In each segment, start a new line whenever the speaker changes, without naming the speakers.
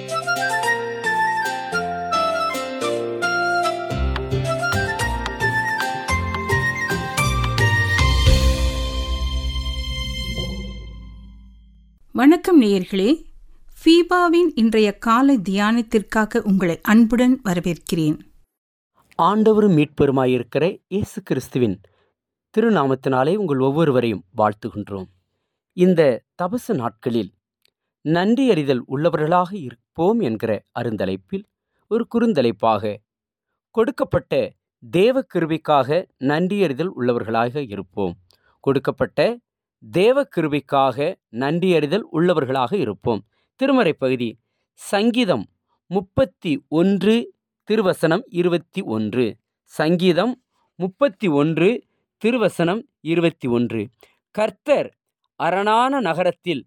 வணக்கம் நேயர்களே ஃபீபாவின் இன்றைய காலை தியானத்திற்காக உங்களை அன்புடன் வரவேற்கிறேன்
ஆண்டவரும் மீட்பெருமாயிருக்கிற இயேசு கிறிஸ்துவின் திருநாமத்தினாலே உங்கள் ஒவ்வொருவரையும் வாழ்த்துகின்றோம் இந்த தபசு நாட்களில் நன்றி அறிதல் உள்ளவர்களாக இருப்போம் என்கிற அருந்தலைப்பில் ஒரு குறுந்தலைப்பாக கொடுக்கப்பட்ட தேவ கிருபைக்காக நன்றியறிதல் உள்ளவர்களாக இருப்போம் கொடுக்கப்பட்ட தேவ கிருபைக்காக நன்றியறிதல் உள்ளவர்களாக இருப்போம் திருமறை பகுதி சங்கீதம் முப்பத்தி ஒன்று திருவசனம் இருபத்தி ஒன்று சங்கீதம் முப்பத்தி ஒன்று திருவசனம் இருபத்தி ஒன்று கர்த்தர் அரணான நகரத்தில்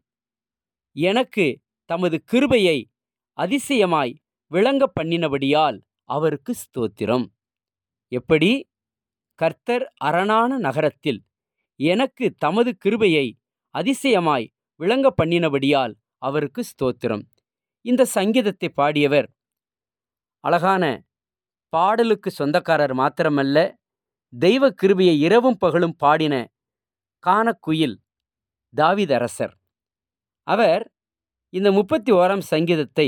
எனக்கு தமது கிருபையை அதிசயமாய் விளங்க பண்ணினபடியால் அவருக்கு ஸ்தோத்திரம் எப்படி கர்த்தர் அரணான நகரத்தில் எனக்கு தமது கிருபையை அதிசயமாய் விளங்க பண்ணினபடியால் அவருக்கு ஸ்தோத்திரம் இந்த சங்கீதத்தை பாடியவர் அழகான பாடலுக்கு சொந்தக்காரர் மாத்திரமல்ல தெய்வ கிருபையை இரவும் பகலும் பாடின கானக்குயில் தாவிதரசர் அவர் இந்த முப்பத்தி ஓராம் சங்கீதத்தை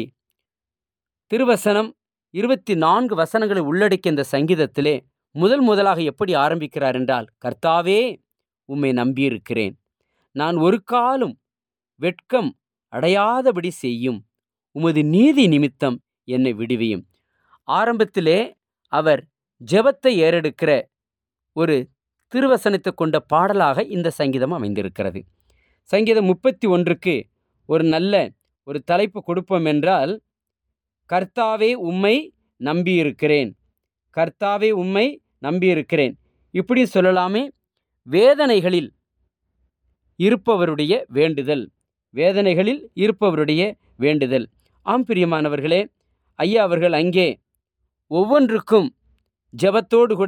திருவசனம் இருபத்தி நான்கு வசனங்களை உள்ளடக்கிய இந்த சங்கீதத்திலே முதல் முதலாக எப்படி ஆரம்பிக்கிறார் என்றால் கர்த்தாவே உம்மை நம்பியிருக்கிறேன் நான் ஒரு காலும் வெட்கம் அடையாதபடி செய்யும் உமது நீதி நிமித்தம் என்னை விடுவியும் ஆரம்பத்திலே அவர் ஜெபத்தை ஏறெடுக்கிற ஒரு திருவசனத்தை கொண்ட பாடலாக இந்த சங்கீதம் அமைந்திருக்கிறது சங்கீதம் முப்பத்தி ஒன்றுக்கு ஒரு நல்ல ஒரு தலைப்பு கொடுப்போம் என்றால் கர்த்தாவே உம்மை நம்பியிருக்கிறேன் கர்த்தாவே உம்மை நம்பியிருக்கிறேன் இப்படி சொல்லலாமே வேதனைகளில் இருப்பவருடைய வேண்டுதல் வேதனைகளில் இருப்பவருடைய வேண்டுதல் ஆம் பிரியமானவர்களே ஐயா அவர்கள் அங்கே ஒவ்வொன்றுக்கும் ஜெபத்தோடு கூட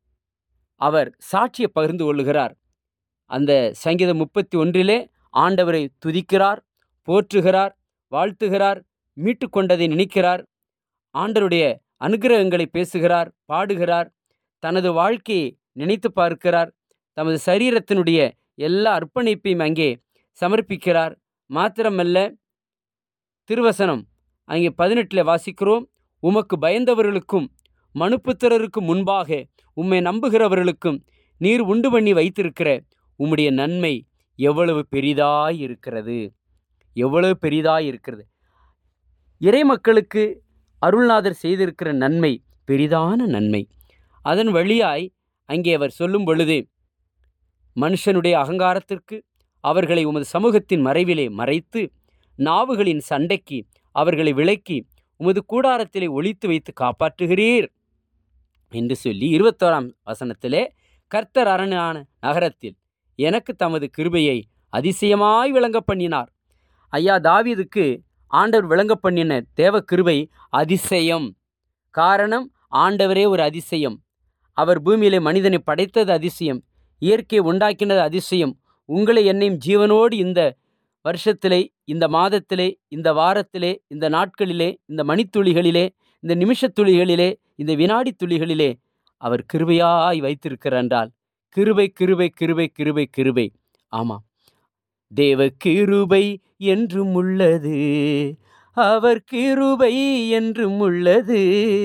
அவர் சாட்சியை பகிர்ந்து கொள்ளுகிறார் அந்த சங்கீதம் முப்பத்தி ஒன்றிலே ஆண்டவரை துதிக்கிறார் போற்றுகிறார் வாழ்த்துகிறார் மீட்டு கொண்டதை நினைக்கிறார் ஆண்டருடைய அனுகிரகங்களை பேசுகிறார் பாடுகிறார் தனது வாழ்க்கையை நினைத்து பார்க்கிறார் தமது சரீரத்தினுடைய எல்லா அர்ப்பணிப்பையும் அங்கே சமர்ப்பிக்கிறார் மாத்திரமல்ல திருவசனம் அங்கே பதினெட்டில் வாசிக்கிறோம் உமக்கு பயந்தவர்களுக்கும் மனுப்புத்திரருக்கு முன்பாக உம்மை நம்புகிறவர்களுக்கும் நீர் உண்டு பண்ணி வைத்திருக்கிற உம்முடைய நன்மை எவ்வளவு பெரிதாய் இருக்கிறது எவ்வளவு பெரிதாய் இருக்கிறது இறை மக்களுக்கு அருள்நாதர் செய்திருக்கிற நன்மை பெரிதான நன்மை அதன் வழியாய் அங்கே அவர் சொல்லும் பொழுது மனுஷனுடைய அகங்காரத்திற்கு அவர்களை உமது சமூகத்தின் மறைவிலே மறைத்து நாவுகளின் சண்டைக்கு அவர்களை விலக்கி உமது கூடாரத்திலே ஒழித்து வைத்து காப்பாற்றுகிறீர் என்று சொல்லி இருபத்தோராம் வசனத்திலே கர்த்தர் அரணான நகரத்தில் எனக்கு தமது கிருபையை அதிசயமாய் விளங்க பண்ணினார் ஐயா தாவீதுக்கு ஆண்டவர் விளங்க பண்ணின தேவ கிருபை அதிசயம் காரணம் ஆண்டவரே ஒரு அதிசயம் அவர் பூமியிலே மனிதனை படைத்தது அதிசயம் இயற்கையை உண்டாக்கினது அதிசயம் உங்களை என்னையும் ஜீவனோடு இந்த வருஷத்திலே இந்த மாதத்திலே இந்த வாரத்திலே இந்த நாட்களிலே இந்த மணித்துளிகளிலே இந்த நிமிஷத் துளிகளிலே இந்த வினாடி துளிகளிலே அவர் கிருபையாய் வைத்திருக்கிறார் என்றால் கிருபை கிருபை கிருபை கிருபை கிருபை ஆமாம் தேவ கிருபை என்றும் உள்ளது அவர் கிருபை என்றும் உள்ளது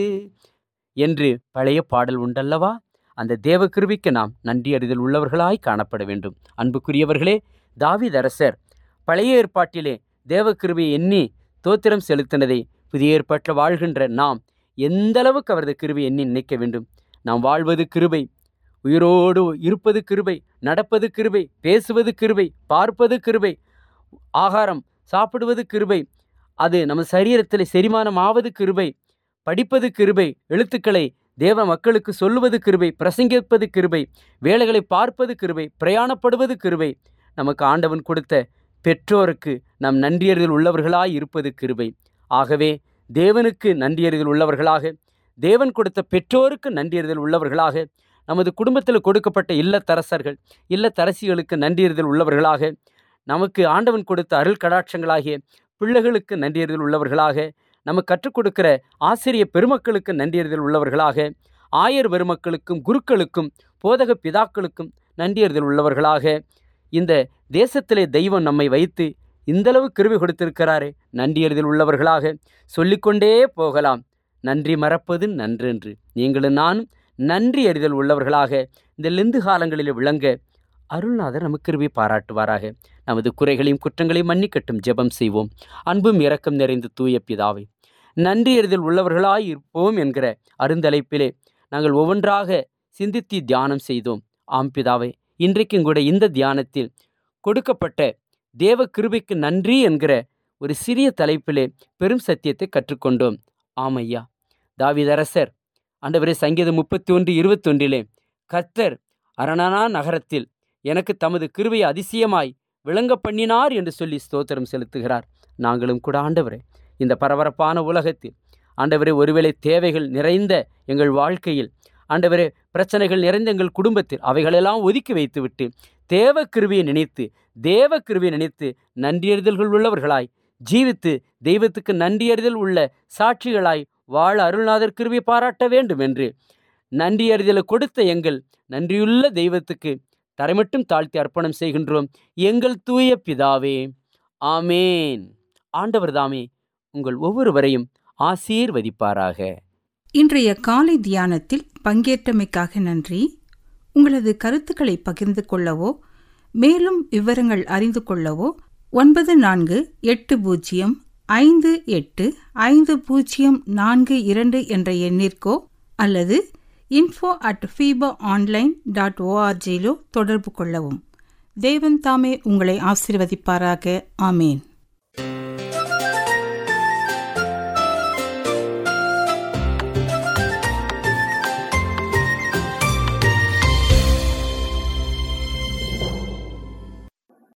என்று பழைய பாடல் உண்டல்லவா அந்த தேவ கிருபிக்கு நாம் நன்றி அறிதல் உள்ளவர்களாய் காணப்பட வேண்டும் அன்புக்குரியவர்களே தாவிதரசர் பழைய ஏற்பாட்டிலே தேவ கிருபையை எண்ணி தோத்திரம் செலுத்தினதை புதிய ஏற்பாட்டில் வாழ்கின்ற நாம் எந்த அளவுக்கு அவரது கிருபை எண்ணி நினைக்க வேண்டும் நாம் வாழ்வது கிருபை உயிரோடு இருப்பது கிருபை நடப்பது கிருபை பேசுவது கிருபை பார்ப்பது கிருபை ஆகாரம் சாப்பிடுவது கிருபை அது நம்ம சரீரத்தில் செரிமானம் ஆவது கிருபை படிப்பது கிருபை எழுத்துக்களை தேவ மக்களுக்கு சொல்லுவது கிருபை பிரசங்கிப்பது கிருபை வேலைகளை பார்ப்பது கிருபை பிரயாணப்படுவது கிருபை நமக்கு ஆண்டவன் கொடுத்த பெற்றோருக்கு நாம் நன்றியறிதல் உள்ளவர்களாய் இருப்பது கிருபை ஆகவே தேவனுக்கு நன்றியறிதல் உள்ளவர்களாக தேவன் கொடுத்த பெற்றோருக்கு நன்றியறிதல் உள்ளவர்களாக நமது குடும்பத்தில் கொடுக்கப்பட்ட இல்லத்தரசர்கள் இல்லத்தரசிகளுக்கு நன்றியறிதல் உள்ளவர்களாக நமக்கு ஆண்டவன் கொடுத்த அருள் கடாட்சங்களாகிய பிள்ளைகளுக்கு நன்றியறிதல் உள்ளவர்களாக நமக்கு கற்றுக் கொடுக்கிற ஆசிரிய பெருமக்களுக்கு நன்றியறிதல் உள்ளவர்களாக ஆயர் பெருமக்களுக்கும் குருக்களுக்கும் போதக பிதாக்களுக்கும் நன்றியறிதல் உள்ளவர்களாக இந்த தேசத்திலே தெய்வம் நம்மை வைத்து இந்தளவு கிருவி கொடுத்திருக்கிறாரே நன்றியறிதல் உள்ளவர்களாக சொல்லிக்கொண்டே போகலாம் நன்றி மறப்பது நன்றென்று நீங்களும் நானும் நன்றி அறிதல் உள்ளவர்களாக இந்த லெந்து காலங்களில் விளங்க அருள்நாதர் நமக்கு கிருபை பாராட்டுவாராக நமது குறைகளையும் குற்றங்களையும் மன்னிக்கட்டும் ஜெபம் செய்வோம் அன்பும் இரக்கம் நிறைந்த தூய பிதாவை நன்றி அறிதல் உள்ளவர்களாய் இருப்போம் என்கிற அருந்தலைப்பிலே நாங்கள் ஒவ்வொன்றாக சிந்தித்து தியானம் செய்தோம் ஆம் பிதாவே இன்றைக்கும் கூட இந்த தியானத்தில் கொடுக்கப்பட்ட தேவ கிருபைக்கு நன்றி என்கிற ஒரு சிறிய தலைப்பிலே பெரும் சத்தியத்தை கற்றுக்கொண்டோம் ஆமையா தாவிதரசர் ஆண்டவரே சங்கீதம் முப்பத்தி ஒன்று இருபத்தொன்றிலே கர்த்தர் அரணானா நகரத்தில் எனக்கு தமது கிருபையை அதிசயமாய் விளங்க பண்ணினார் என்று சொல்லி ஸ்தோத்திரம் செலுத்துகிறார் நாங்களும் கூட ஆண்டவரே இந்த பரபரப்பான உலகத்தில் ஆண்டவரே ஒருவேளை தேவைகள் நிறைந்த எங்கள் வாழ்க்கையில் ஆண்டவரே பிரச்சனைகள் நிறைந்த எங்கள் குடும்பத்தில் அவைகளெல்லாம் ஒதுக்கி வைத்துவிட்டு தேவ கிருவியை நினைத்து தேவ கிருவியை நினைத்து நன்றியறிதல்கள் உள்ளவர்களாய் ஜீவித்து தெய்வத்துக்கு நன்றியறிதல் உள்ள சாட்சிகளாய் வாழ அருள்நாதர் கிருபை பாராட்ட வேண்டும் என்று நன்றியறிதலை கொடுத்த எங்கள் நன்றியுள்ள தெய்வத்துக்கு தரைமட்டும் தாழ்த்தி அர்ப்பணம் செய்கின்றோம் எங்கள் தூய பிதாவே ஆமேன் ஆண்டவர் தாமே உங்கள் ஒவ்வொருவரையும் ஆசீர்வதிப்பாராக
இன்றைய காலை தியானத்தில் பங்கேற்றமைக்காக நன்றி உங்களது கருத்துக்களை பகிர்ந்து கொள்ளவோ மேலும் விவரங்கள் அறிந்து கொள்ளவோ ஒன்பது நான்கு எட்டு பூஜ்ஜியம் ஐந்து எட்டு ஐந்து பூஜ்ஜியம் நான்கு இரண்டு என்ற எண்ணிற்கோ அல்லது info at FIBA online dot ஓஆர்ஜியிலோ தொடர்பு கொள்ளவும் தேவன் தாமே உங்களை ஆசீர்வதிப்பாராக ஆமேன்